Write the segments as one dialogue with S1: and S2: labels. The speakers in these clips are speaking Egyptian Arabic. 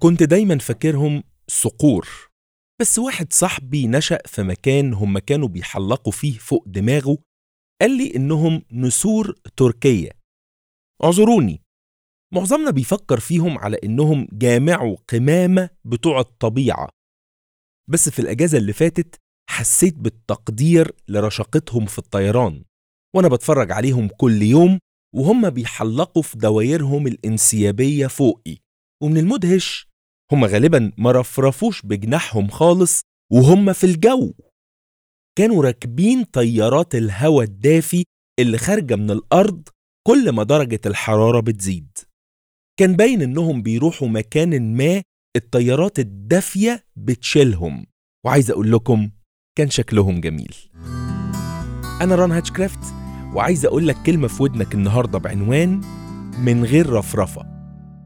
S1: وكنت دايما فاكرهم صقور بس واحد صاحبي نشأ في مكان هم كانوا بيحلقوا فيه فوق دماغه قال لي إنهم نسور تركية اعذروني معظمنا بيفكر فيهم على إنهم جامعوا قمامة بتوع الطبيعة بس في الأجازة اللي فاتت حسيت بالتقدير لرشاقتهم في الطيران وأنا بتفرج عليهم كل يوم وهم بيحلقوا في دوايرهم الانسيابية فوقي ومن المدهش هم غالبا ما رفرفوش بجناحهم خالص وهم في الجو كانوا راكبين طيارات الهواء الدافي اللي خارجة من الأرض كل ما درجة الحرارة بتزيد كان باين إنهم بيروحوا مكان ما الطيارات الدافية بتشيلهم وعايز أقول لكم كان شكلهم جميل أنا ران هاتشكرافت وعايز أقول لك كلمة في ودنك النهاردة بعنوان من غير رفرفة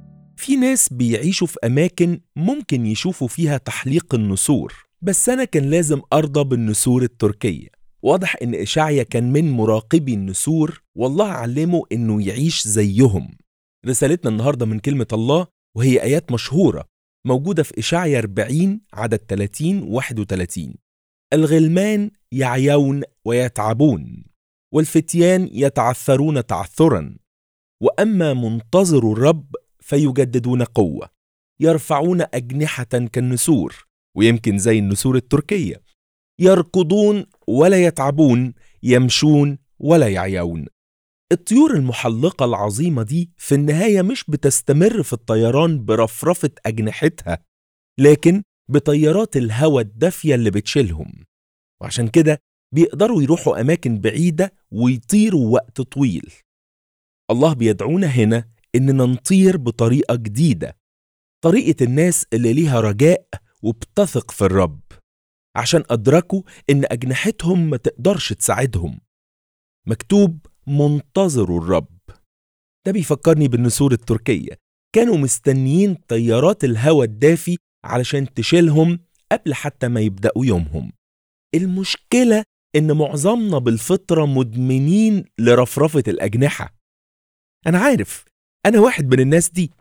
S1: في ناس بيعيشوا في أماكن ممكن يشوفوا فيها تحليق النسور بس أنا كان لازم أرضى بالنسور التركية واضح إن إشعيا كان من مراقبي النسور والله علمه إنه يعيش زيهم رسالتنا النهاردة من كلمة الله وهي آيات مشهورة موجودة في إشعيا 40 عدد 30 31 الغلمان يعيون ويتعبون والفتيان يتعثرون تعثرا واما منتظر الرب فيجددون قوه يرفعون اجنحه كالنسور ويمكن زي النسور التركيه يركضون ولا يتعبون يمشون ولا يعيون الطيور المحلقه العظيمه دي في النهايه مش بتستمر في الطيران برفرفه اجنحتها لكن بطيارات الهواء الدافيه اللي بتشيلهم وعشان كده بيقدروا يروحوا أماكن بعيدة ويطيروا وقت طويل. الله بيدعونا هنا إننا نطير بطريقة جديدة، طريقة الناس اللي ليها رجاء وبتثق في الرب، عشان أدركوا إن أجنحتهم ما تقدرش تساعدهم. مكتوب منتظروا الرب. ده بيفكرني بالنسور التركية، كانوا مستنيين طيارات الهواء الدافي علشان تشيلهم قبل حتى ما يبدأوا يومهم. المشكلة إن معظمنا بالفطرة مدمنين لرفرفة الأجنحة. أنا عارف أنا واحد من الناس دي.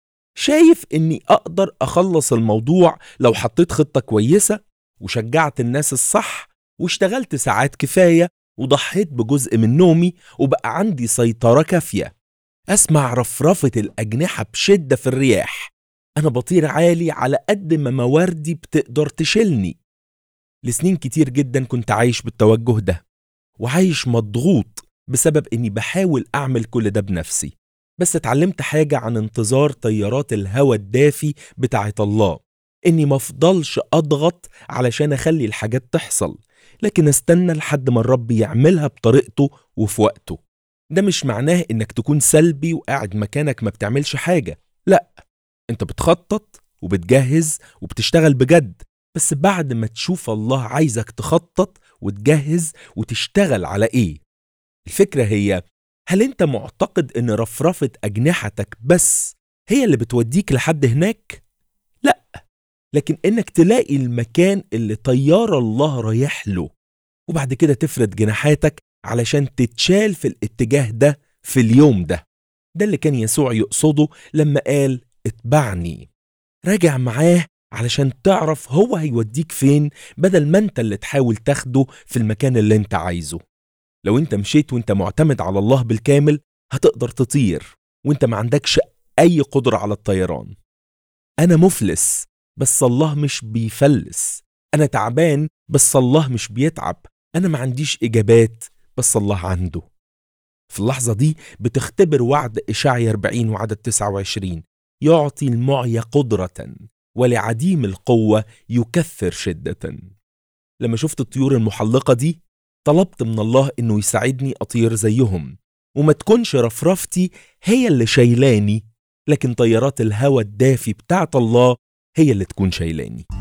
S1: شايف إني أقدر أخلص الموضوع لو حطيت خطة كويسة وشجعت الناس الصح واشتغلت ساعات كفاية وضحيت بجزء من نومي وبقى عندي سيطرة كافية. أسمع رفرفة الأجنحة بشدة في الرياح. أنا بطير عالي على قد ما مواردي بتقدر تشيلني. لسنين كتير جدا كنت عايش بالتوجه ده وعايش مضغوط بسبب اني بحاول اعمل كل ده بنفسي بس اتعلمت حاجة عن انتظار طيارات الهواء الدافي بتاعة الله اني مفضلش اضغط علشان اخلي الحاجات تحصل لكن استنى لحد ما الرب يعملها بطريقته وفي وقته ده مش معناه انك تكون سلبي وقاعد مكانك ما بتعملش حاجة لا انت بتخطط وبتجهز وبتشتغل بجد بس بعد ما تشوف الله عايزك تخطط وتجهز وتشتغل على ايه الفكرة هي هل انت معتقد ان رفرفة اجنحتك بس هي اللي بتوديك لحد هناك؟ لا لكن انك تلاقي المكان اللي طيار الله رايح له وبعد كده تفرد جناحاتك علشان تتشال في الاتجاه ده في اليوم ده ده اللي كان يسوع يقصده لما قال اتبعني راجع معاه علشان تعرف هو هيوديك فين بدل ما انت اللي تحاول تاخده في المكان اللي انت عايزه لو انت مشيت وانت معتمد على الله بالكامل هتقدر تطير وانت ما عندكش اي قدرة على الطيران انا مفلس بس الله مش بيفلس انا تعبان بس الله مش بيتعب انا ما عنديش اجابات بس الله عنده في اللحظة دي بتختبر وعد إشعيا 40 وعدد 29 يعطي المعي قدرة ولعديم القوة يكثر شدة لما شفت الطيور المحلقة دي طلبت من الله إنه يساعدني أطير زيهم وما تكونش رفرفتي هي اللي شايلاني لكن طيارات الهوى الدافي بتاعت الله هي اللي تكون شايلاني